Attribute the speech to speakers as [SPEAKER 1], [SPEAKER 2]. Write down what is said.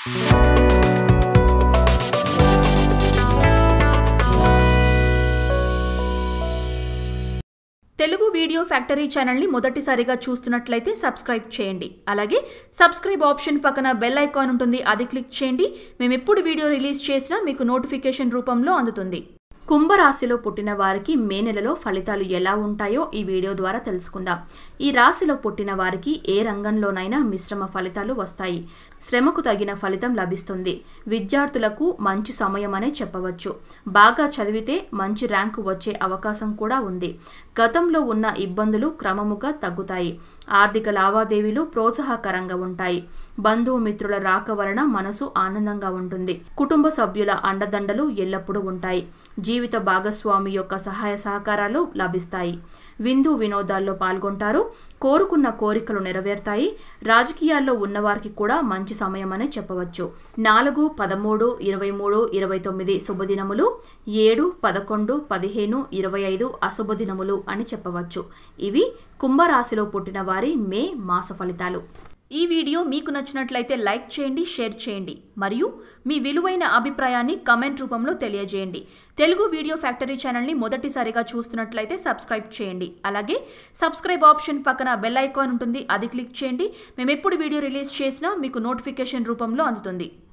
[SPEAKER 1] Telugu video factory ఛానల్ని మొదటిసారిగా చూస్తున్నట్లయితే సబ్స్క్రైబ్ చేయండి అలాగే సబ్స్క్రైబ్ ఆప్షన్ పక్కన బెల్ ఐకాన్ ఉంటుంది అది క్లిక్ చేయండి మేము ఎప్పుడు వీడియో రిలీజ్ చేసినా మీకు నోటిఫికేషన్ రూపంలో అందుతుంది కుంభరాశిలో పుట్టిన వారికి మే నెలలో ఫలితాలు ఎలా ఉంటాయో ఈ వీడియో ద్వారా తెలుసుకుందాం ఈ రాశిలో పుట్టిన వారికి ఏ రంగంలోనైనా మిశ్రమ ఫలితాలు వస్తాయి శ్రమకు తగిన ఫలితం లభిస్తుంది విద్యార్థులకు మంచి సమయం అనే చెప్పవచ్చు బాగా చదివితే మంచి ర్యాంకు వచ్చే అవకాశం కూడా ఉంది గతంలో ఉన్న ఇబ్బందులు క్రమముగా తగ్గుతాయి ఆర్థిక లావాదేవీలు ప్రోత్సాహకరంగా ఉంటాయి బంధుమిత్రుల రాక వలన మనసు ఆనందంగా ఉంటుంది కుటుంబ సభ్యుల అండదండలు ఎల్లప్పుడూ ఉంటాయి జీవిత భాగస్వామి యొక్క సహాయ సహకారాలు లభిస్తాయి విందు వినోదాల్లో పాల్గొంటారు కోరుకున్న కోరికలు నెరవేరుతాయి రాజకీయాల్లో ఉన్నవారికి కూడా మంచి సమయం అనే చెప్పవచ్చు నాలుగు పదమూడు ఇరవై మూడు ఇరవై తొమ్మిది శుభదినములు ఏడు పదకొండు పదిహేను ఇరవై ఐదు అశుభదినములు అని చెప్పవచ్చు ఇవి కుంభరాశిలో పుట్టిన వారి మే మాస ఫలితాలు ఈ వీడియో మీకు నచ్చినట్లయితే లైక్ చేయండి షేర్ చేయండి మరియు మీ విలువైన అభిప్రాయాన్ని కమెంట్ రూపంలో తెలియజేయండి తెలుగు వీడియో ఫ్యాక్టరీ ఛానల్ని మొదటిసారిగా చూస్తున్నట్లయితే సబ్స్క్రైబ్ చేయండి అలాగే సబ్స్క్రైబ్ ఆప్షన్ పక్కన బెల్ ఐకాన్ ఉంటుంది అది క్లిక్ చేయండి మేము ఎప్పుడు వీడియో రిలీజ్ చేసినా మీకు నోటిఫికేషన్ రూపంలో అందుతుంది